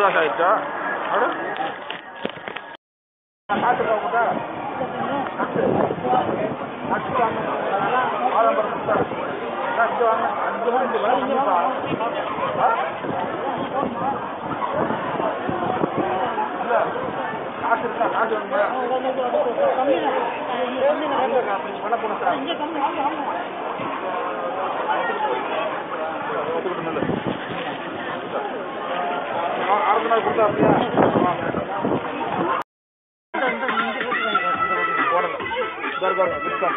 காசு ஆயிடுச்சா அடு காசு போகுதா நட்டு நட்டு வாங்க ஆலம்பரம் கொடுத்தா இங்கே வாங்க அஞ்சு மணி இங்கே வேலை இங்கேப்பா ஆ இல்லை காசு இருக்கா காசு வேணுமா பண்ண போன சார் ஆறு நாள் கொடுத்தா அப்படியா போனது தர்காங்க கொடுத்தா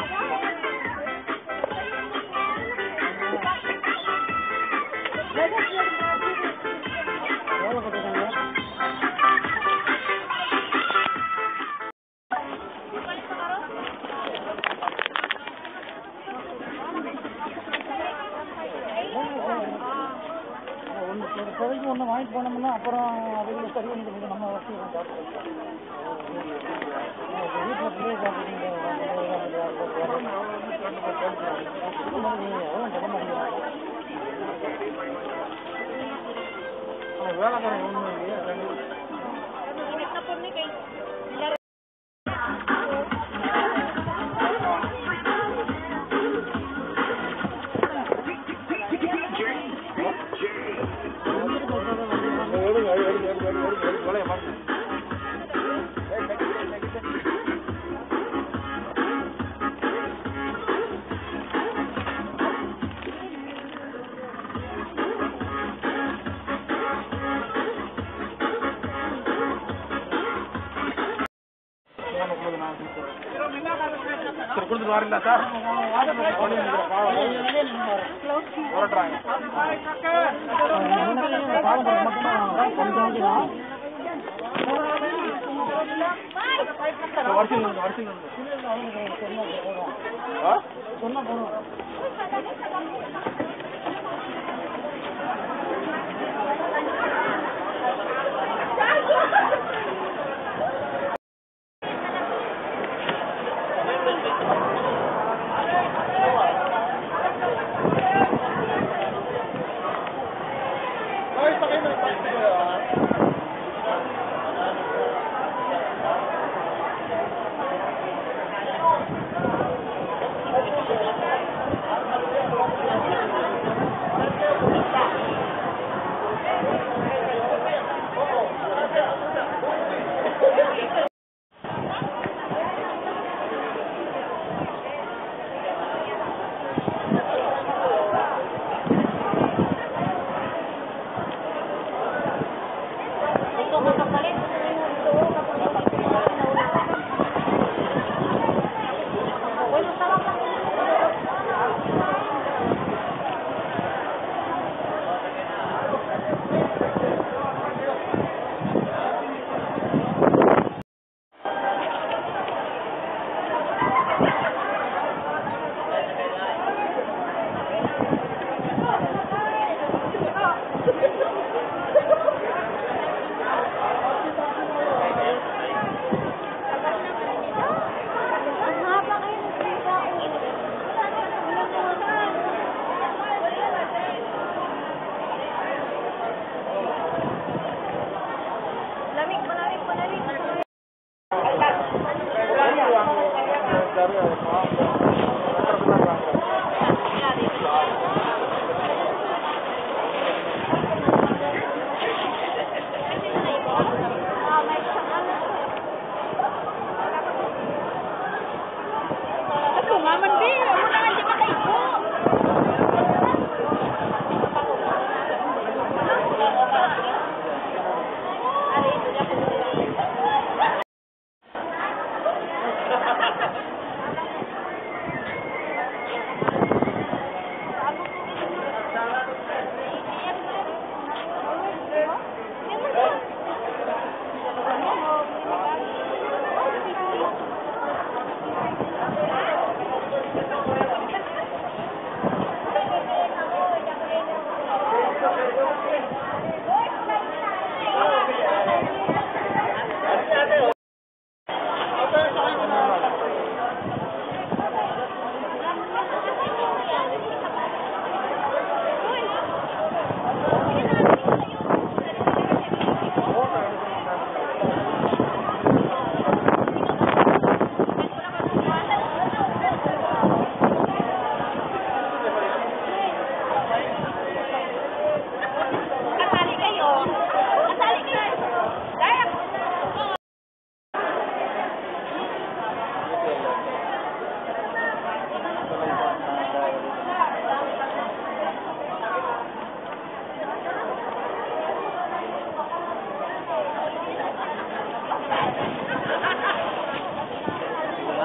ஒன்று இப்போதைக்கு ஒன்று வாங்கிட்டு போனோம்னா அப்புறம் அதுக்கு சரி பண்ணி கொடுங்க நம்ம வசதி வீட்டில் பிள்ளைய வேலைக்காரன் ஒன்றும் இல்லையா எடுங்க எடுங்க எடுங்க எடுங்க எடுங்க எடுங்க வேலையை பாருங்க சரி கொடுத்துட்டு வரீங்களா சார் ஓரட்டுறாங்க வருஷம் வருஷம் ஆ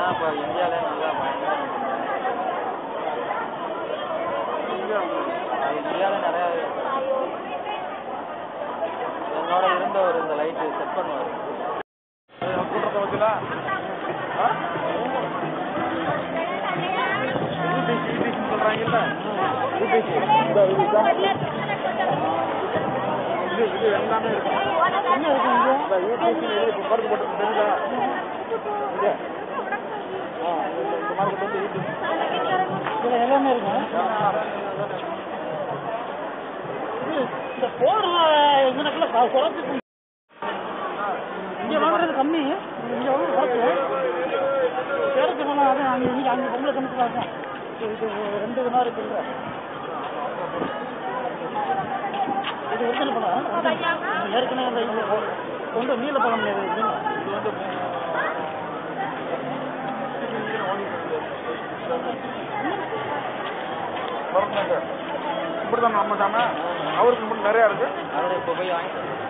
தான் இப்போ இந்தியாவிலே நல்லா பயங்கர அது இந்தியாவில் நிறையா என்னோட இருந்தவர் இந்த லைட்டு செட் பண்ணுவார் கூட்டத்தை வச்சுல யூபிசி யூபிசின்னு சொல்கிறாங்கல்ல யூபிசி இந்த இதுதான் இது இது எல்லாமே இருக்கு என்ன இருக்கு இங்க இந்த யூபிசி இது இப்போ மருந்து போட்டு தெரியுதா இது ஆ இந்த இந்த மார்க்கெட் வந்து யூபிசி இதில் எல்லாமே இருக்கு இந்த போடுற எங்கனக்குள்ள குறைச்சி இங்கே வாங்குறது கம்மி இங்கே வந்து குறைச்சி பேருக்கு போனால் அது அங்கே இங்கே அங்கே பொங்கலை கணக்கு பார்க்கும் இது ரெண்டு வினா இருக்குல்ல இது ஒரிஜினல் பழம் ஏற்கனவே அந்த இங்க கொண்டு நீல பழம் இது இது வந்து இப்படி தான் நம்ம தானே அவருக்கு மட்டும் நிறையா இருக்கு அதில் இப்போ போய் வாங்கிட்டு